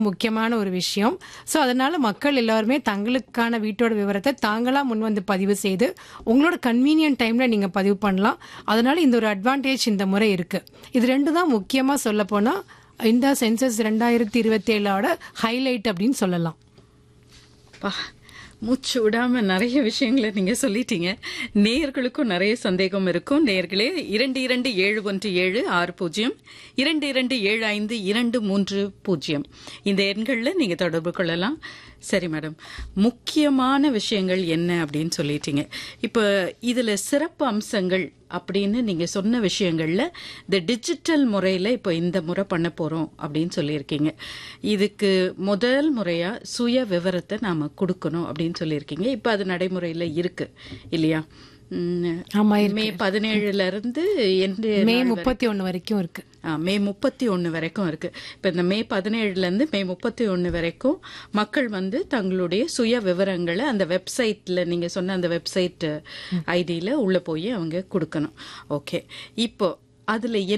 முக்கியமான ஒரு விஷயம் ஸோ அதனால மக்கள் எல்லாருமே தங்களுக்கான வீட்டோட விவரத்தை தாங்களா முன் வந்து பதிவு செய்து உங்களோட கன்வீனியன்ட் டைம்ல நீங்க பதிவு பண்ணலாம் அதனால இந்த ஒரு அட்வான்டேஜ் இந்த முறை இருக்கு இது ரெண்டு தான் முக்கியமா சொல்ல போனா இந்த சென்சஸ் ரெண்டாயிரத்தி இருபத்தி ஏழோட ஹைலைட் அப்படின்னு சொல்லலாம் பா மூச்சு விடாம நிறைய விஷயங்களை நீங்க சொல்லிட்டீங்க நேயர்களுக்கும் நிறைய சந்தேகம் இருக்கும் நேயர்களே இரண்டு இரண்டு ஏழு ஒன்று ஏழு ஆறு பூஜ்ஜியம் இரண்டு இரண்டு ஏழு ஐந்து இரண்டு மூன்று பூஜ்ஜியம் இந்த எண்களில் நீங்க தொடர்பு கொள்ளலாம் சரி மேடம் முக்கியமான விஷயங்கள் என்ன அப்படின்னு சொல்லிட்டீங்க இப்போ இதுல சிறப்பு அம்சங்கள் அப்படின்னு நீங்க சொன்ன விஷயங்கள்ல இந்த டிஜிட்டல் முறையில இப்போ இந்த முறை பண்ண போறோம் அப்படின்னு சொல்லியிருக்கீங்க இதுக்கு முதல் முறையா சுய விவரத்தை நாம கொடுக்கணும் அப்படின்னு சொல்லியிருக்கீங்க இப்போ அது நடைமுறையில இருக்கு இல்லையா உம், ஆமா மே பதினேழுல இருந்து என்று மே முப்பத்தி ஒன்று வரைக்கும் இருக்கு ஆ, மே முப்பத்தி ஒன்று வரைக்கும் இருக்கு இப்போ இந்த மே பதினேழுல இருந்து மே முப்பத்தி ஒன்று வரைக்கும் மக்கள் வந்து தங்களுடைய சுய விவரங்களை அந்த வெப்சைட்ல நீங்க சொன்ன அந்த வெப்சைட் ஐடியில உள்ள போய் அவங்க கொடுக்கணும் ஓகே இப்போ அதுல